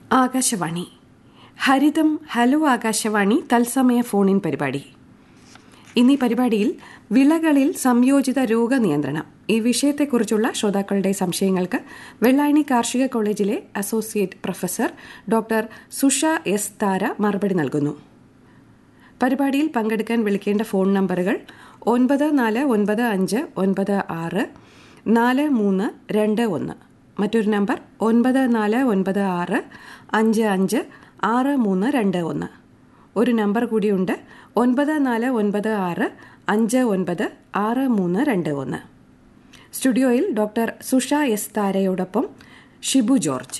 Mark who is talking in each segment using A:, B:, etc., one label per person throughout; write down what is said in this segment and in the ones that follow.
A: ആകാശവാണി ഹരിതം hello Akashvani തത്സമയ ഫോണിൻ പരിപാടി ഇന്നീ പരിപാടിയിൽ വിളകളിൽ സംയോജിത രോഗനിയന്ത്രണം ഈ വിഷയത്തെക്കുറിച്ചുള്ള ശ്രോതാക്കളുടെ സംശയങ്ങൾക്ക് വെള്ളായണി കാർഷിക കോളേജിലെ associate professor doctor Susha S Thara മറുപടി നൽകുന്നു പരിപാടിയിൽ പങ്കെടുക്കാൻ വിളിക്കേണ്ട ഫോൺ നമ്പറുകൾ ഒൻപത് നാല് ഒൻപത് അഞ്ച് ഒൻപത് ആറ് നാല് മൂന്ന് രണ്ട് ഒന്ന് മറ്റൊരു നമ്പർ ഒൻപത് നാല് ഒൻപത് ആറ് അഞ്ച് അഞ്ച് ആറ് മൂന്ന് രണ്ട് ഒന്ന് ഒരു നമ്പർ കൂടിയുണ്ട് ഒൻപത് നാല് ഒൻപത് ആറ് അഞ്ച് ഒൻപത് ആറ് മൂന്ന് രണ്ട് ഒന്ന് സ്റ്റുഡിയോയിൽ ഡോക്ടർ സുഷ എസ് താരയോടൊപ്പം ഷിബു ജോർജ്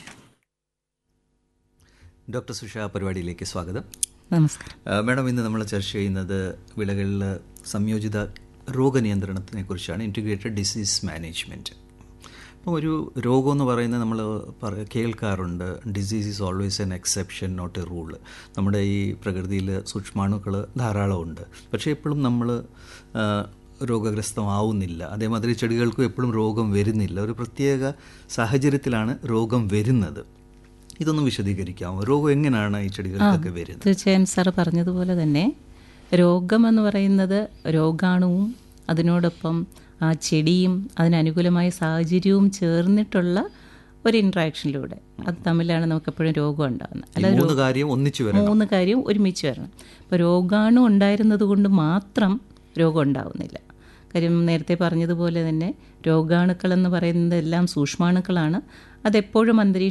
B: ഡോക്ടർ സുഷ പരിപാടിയിലേക്ക് സ്വാഗതം
C: നമസ്കാരം
B: ആ, മാഡം ഇന്ന് നമ്മൾ ചർച്ച ചെയ്യുന്നത് വിളകളിൽ സംയോജിത രോഗനിയന്ത്രണത്തിനെ കുറിച്ചാണ് ഇൻറ്റിഗ്രേറ്റഡ് ഡിസീസ് മാനേജ്മെൻറ്റ് അപ്പോൾ ഒരു രോഗം എന്ന് പറയുന്നത് നമ്മൾ പറ കേൾക്കാറുണ്ട് disease is always an exception not a rule നമ്മുടെ ഈ പ്രകൃതിയിൽ സൂക്ഷ്മാണുക്കൾ ധാരാളമുണ്ട് പക്ഷേ എപ്പോഴും നമ്മൾ ആ, രോഗഗ്രസ്തമാവുന്നില്ല അതേമാതിരി ചെടികൾക്കും എപ്പോഴും രോഗം വരുന്നില്ല ഒരു പ്രത്യേക സാഹചര്യത്തിലാണ് രോഗം വരുന്നത് ഇതൊന്നും വിശദീകരിക്കാമോ രോഗം എങ്ങനെയാണ് ഈ ചെടികൾക്കൊക്കെ വരുന്നത്
C: തീർച്ചയായും സാറ് പറഞ്ഞതുപോലെ തന്നെ രോഗമെന്ന് പറയുന്നത് രോഗാണുവും അതിനോടൊപ്പം ആ ചെടിയും അതിനനുകൂലമായ സാഹചര്യവും ചേർന്നിട്ടുള്ള ഒരു ഇൻട്രാക്ഷനിലൂടെ അത് തമ്മിലാണ് നമുക്ക് എപ്പോഴും രോഗം ഉണ്ടാകുന്നത്
B: ഈ മൂന്ന് കാര്യം ഒന്നിച്ചു വരണം
C: മൂന്ന് കാര്യം ഒരുമിച്ച് വരണം അപ്പോൾ രോഗാണു ഉണ്ടായിരുന്നത് കൊണ്ട് മാത്രം രോഗം ഉണ്ടാവുന്നില്ല കാര്യം നേരത്തെ പറഞ്ഞതുപോലെ തന്നെ രോഗാണുക്കൾ എന്ന് പറയുന്നത് എല്ലാം സൂക്ഷ്മാണുക്കളാണ് അതെപ്പോഴും അന്തരീക്ഷ